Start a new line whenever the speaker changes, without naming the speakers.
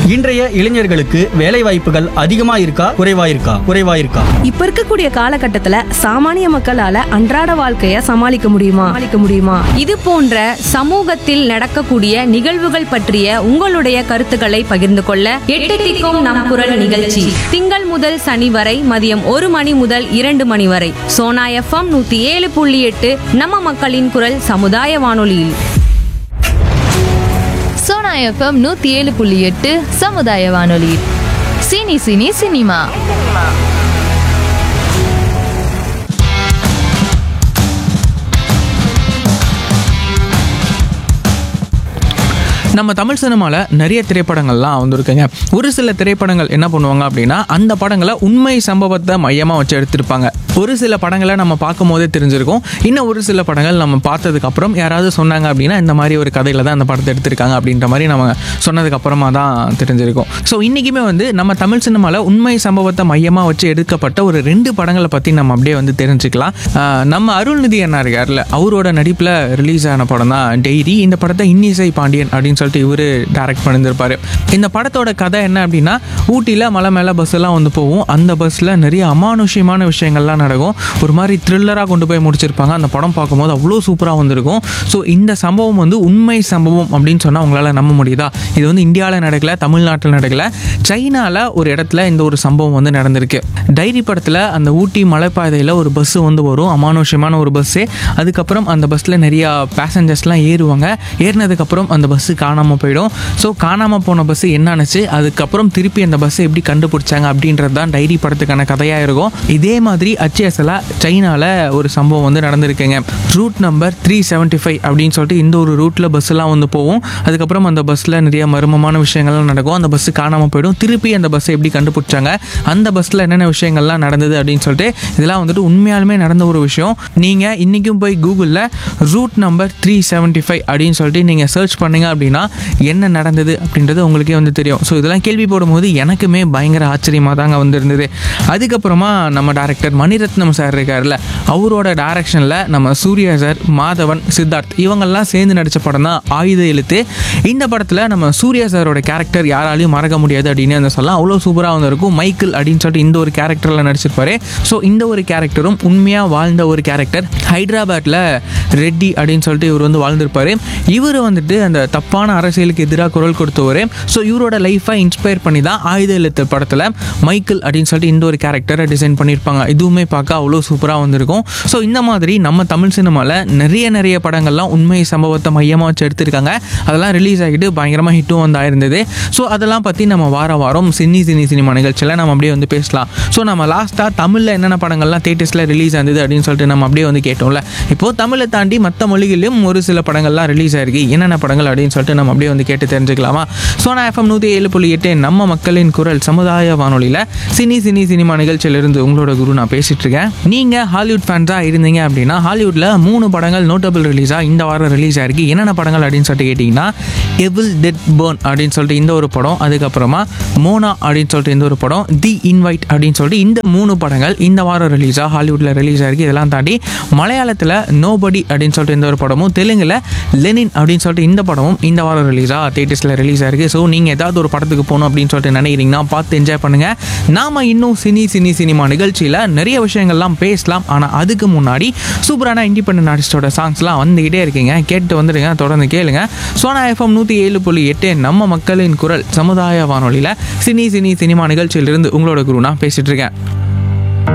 இன்றைய இளைஞர்களுக்கு வேலை வாய்ப்புகள் அதிகமா இருக்கா குறைவா இருக்கா குறைவா இருக்கா
இப்ப இருக்கக்கூடிய காலகட்டத்துல சாமானிய மக்களால அன்றாட வாழ்க்கைய சமாளிக்க முடியுமா சமாளிக்க முடியுமா
இது போன்ற சமூகத்தில் நடக்கக்கூடிய நிகழ்வுகள் பற்றிய உங்களுடைய கருத்துக்களை பகிர்ந்து கொள்ள எட்டு திக்கும் நம் குரல் நிகழ்ச்சி திங்கள் முதல் சனி வரை மதியம் ஒரு மணி முதல் இரண்டு மணி வரை சோனா எஃப்எம் நூத்தி ஏழு புள்ளி எட்டு நம்ம மக்களின் குரல் சமுதாய வானொலியில்
சோனா எஃப்எம் நூத்தி ஏழு புள்ளி எட்டு சமுதாய வானொலி சினி சினி சினிமா
நம்ம தமிழ் சினிமாவில் நிறைய திரைப்படங்கள்லாம் வந்திருக்குங்க ஒரு சில திரைப்படங்கள் என்ன பண்ணுவாங்க அப்படின்னா அந்த படங்களை உண்மை சம்பவத்தை மையமாக வச்சு எடுத்திருப்பாங்க ஒரு சில படங்களை நம்ம பார்க்கும் போதே தெரிஞ்சிருக்கும் இன்னும் ஒரு சில படங்கள் நம்ம பார்த்ததுக்கு அப்புறம் யாராவது சொன்னாங்க அப்படின்னா இந்த மாதிரி ஒரு கதையில தான் அந்த படத்தை எடுத்திருக்காங்க அப்படின்ற மாதிரி நம்ம சொன்னதுக்கு அப்புறமா தான் தெரிஞ்சிருக்கும் ஸோ இன்றைக்குமே வந்து நம்ம தமிழ் சினிமாவில் உண்மை சம்பவத்தை மையமாக வச்சு எடுக்கப்பட்ட ஒரு ரெண்டு படங்களை பற்றி நம்ம அப்படியே வந்து தெரிஞ்சுக்கலாம் ஆஹ் நம்ம அருள்நிதி அண்ணா இருக்கார்ல அவரோட நடிப்பில் ரிலீஸ் ஆன படம் தான் டெய்ரி இந்த படத்தை இன்னிசை பாண்டியன் அப்படின்னு சொல்லிட்டு இவர் டைரக்ட் பண்ணியிருந்திருப்பாரு இந்த படத்தோட கதை என்ன அப்படின்னா ஊட்டியில் மலை மேலே பஸ் எல்லாம் வந்து போகும் அந்த பஸ்ஸில் நிறைய அமானுஷ்யமான விஷயங்கள்லாம் நடக்கும் ஒரு மாதிரி த்ரில்லராக கொண்டு போய் முடிச்சிருப்பாங்க அந்த படம் பார்க்கும்போது அவ்வளோ சூப்பராக வந்திருக்கும் ஸோ இந்த சம்பவம் வந்து உண்மை சம்பவம் அப்படின்னு சொன்னால் உங்களால் நம்ப முடியுதா இது வந்து இந்தியாவில் நடக்கல தமிழ்நாட்டில் நடக்கல சைனாவில் ஒரு இடத்துல இந்த ஒரு சம்பவம் வந்து நடந்திருக்கு டைரி படத்தில் அந்த ஊட்டி மலைப்பாதையில் ஒரு பஸ்ஸு வந்து வரும் அமானுஷ்யமான ஒரு பஸ்ஸு அதுக்கப்புறம் அந்த பஸ்ஸில் நிறையா பேசஞ்சர்ஸ்லாம் ஏறுவாங்க ஏறினதுக்கப்புறம் அந்த பஸ்ஸு காணாமல் போயிடும் ஸோ காணாமல் போன பஸ்ஸு என்னானுச்சு அதுக்கப்புறம் திருப்பி அந்த பஸ்ஸை எப்படி கண்டுபிடிச்சாங்க அப்படின்றது தான் டைரி படத்துக்கான கதையாக இருக்கும் இதே மாதிரி அச்சிஎஸ்எல் சைனாவில் ஒரு சம்பவம் வந்து நடந்திருக்குங்க route number three seventy five அப்படின்னு சொல்லிட்டு இந்த ஒரு ரூட்டில் பஸ்ஸெல்லாம் வந்து போகும் அதுக்கப்புறம் அந்த பஸ்ஸில் நிறைய மர்மமான விஷயங்கள்லாம் நடக்கும் அந்த பஸ்ஸு காணாமல் போயிடும் திருப்பி அந்த பஸ்ஸை எப்படி கண்டுபிடிச்சாங்க அந்த பஸ்ஸில் என்னென்ன விஷயங்கள்லாம் நடந்தது அப்படின்னு சொல்லிட்டு இதெல்லாம் வந்துட்டு உண்மையாலுமே நடந்த ஒரு விஷயம் நீங்கள் இன்றைக்கும் போய் கூகுளில் route number three seventy five அப்படின்னு சொல்லிட்டு நீங்கள் சர்ச் பண்ணீங்க அப்படின்னா என்ன நடந்தது அப்படின்றது உங்களுக்கே வந்து தெரியும் ஸோ இதெல்லாம் கேள்வி போடும்போது எனக்குமே பயங்கர ஆச்சரியமாக தாங்க வந்திருந்தது அதுக்கப்புறமா நம்ம டேரக்டர் மணிரத்னம் சார் இருக்கார்ல அவரோட டைரக்ஷனில் நம்ம சூர்யா சார் மாதவன் சித்தார்த் இவங்கெல்லாம் சேர்ந்து நடித்த படம் தான் ஆயுத எழுத்து இந்த படத்தில் நம்ம சூர்யா சாரோட கேரக்டர் யாராலையும் மறக்க முடியாது அப்படின்னு வந்து சொல்லலாம் அவ்வளோ சூப்பராக வந்திருக்கும் மைக்கிள் அப்படின்னு சொல்லிட்டு இந்த ஒரு கேரக்டரில் நடிச்சிருப்பாரு ஸோ இந்த ஒரு கேரக்டரும் உண்மையாக வாழ்ந்த ஒரு கேரக்டர் ஹைதராபாத்தில் ரெட்டி அப்படின்னு சொல்லிட்டு இவர் வந்து வாழ்ந்திருப்பாரு இவர் வந்துட்டு அந்த தப்பான அரசியலுக்கு எதிராக குரல் கொடுத்தவர் ஸோ இவரோட லைஃப்பை இன்ஸ்பயர் பண்ணி தான் ஆயுத எழுத்து படத்தில் மைக்கிள் அப்படின்னு சொல்லிட்டு இந்த ஒரு கேரக்டரை டிசைன் பண்ணியிருப்பாங்க இதுவுமே பார்க்க அவ்வளோ சூப்பராக வந்திருக்கும் ஸோ இந்த மாதிரி நம்ம தமிழ் சினிமாவில் நிறைய நிறைய படங்கள்லாம் உண்மை சம்பவத்தை மையமாக வச்சு எடுத்திருக்காங்க அதெல்லாம் ரிலீஸ் ஆகிட்டு பயங்கரமாக ஹிட்டும் வந்து ஆயிருந்தது ஸோ அதெல்லாம் பற்றி நம்ம வார வாரம் சின்னி சினி சினிமா நிகழ்ச்சியில் நம்ம அப்படியே வந்து பேசலாம் ஸோ நம்ம லாஸ்ட்டாக தமிழில் என்னென்ன படங்கள்லாம் தேட்டர்ஸில் ரிலீஸ் ஆனது அப்படின்னு சொல்லிட்டு நம்ம அப்படியே வந்து கேட்டோம்ல இப்போது தமிழை தாண்டி மற்ற மொழிகளிலும் ஒரு சில படங்கள்லாம் ரிலீஸ் ஆயிருக்கு என்னென்ன படங்கள் அப்படின்னு சொல்லிட்டு நம்ம அப்படியே வந்து கேட்டு தெரிஞ்சுக்கலாமா சோனா எஃப்எம் நூற்றி ஏழு புள்ளி எட்டு நம்ம மக்களின் குரல் சமுதாய வானொலியில் சினி சினி சினிமா நிகழ்ச்சியிலிருந்து உங்களோட குரு நான் பேசிட்டு இருக்கேன் நீங்கள் ஹாலிவுட் ஃபேன்ஸாக இருந்தீங்க அப்படின்னா ஹாலிவுட்டில் மூணு படங்கள் நோட்டபிள் ரிலீஸாக இந்த வாரம் ரிலீஸ் ஆயிருக்கு என்னென்ன படங்கள் அப்படின்னு சொல்லிட்டு கேட்டிங்கன்னா எவில் டெட் பேர்ன் அப்படின்னு சொல்லிட்டு இந்த ஒரு படம் அதுக்கப்புறமா மோனா அப்படின்னு சொல்லிட்டு இந்த ஒரு படம் தி இன்வைட் அப்படின்னு சொல்லிட்டு இந்த மூணு படங்கள் இந்த வாரம் ரிலீஸாக ஹாலிவுட்டில் ரிலீஸ் ஆயிருக்கு இதெல்லாம் தாண்டி மலையாளத்தில் நோபடி அப்படின்னு சொல்லிட்டு இந்த ஒரு படமும் தெலுங்கில் லெனின் அப்படின்னு சொல்லிட்டு இந்த படமும் இந்த வாரம் ரிலீஸாக தேட்டர்ஸில் ரிலீஸ் ஆயிருக்கு ஸோ நீங்கள் ஏதாவது ஒரு படத்துக்கு போகணும் அப்படின்னு சொல்லிட்டு நினைக்கிறீங்கன்னா பார்த்து என்ஜாய் பண்ணுங்கள் நாம இன்னும் சினி சினி சினிமா நிகழ்ச்சியில் நிறைய விஷயங்கள்லாம் பேசலாம் ஆனால் அதுக்கு முன்னாடி சூப்பரான இண்டிபெண்டன்ட் ஆர்டிஸ்டோட சாங்ஸ்லாம் வந்துக்கிட்டே இருக்கீங்க கேட்டு வந்துடுங்க தொடர்ந்து கேளுங்க சோனா எஃப்எம் நூற்றி ஏழு புள்ளி எட்டு நம்ம மக்களின் குரல் சமுதாய வானொலியில் சினி சினி சினிமா நிகழ்ச்சியிலிருந்து உங்களோட குரு நான் பேசிட்டு இருக்கேன்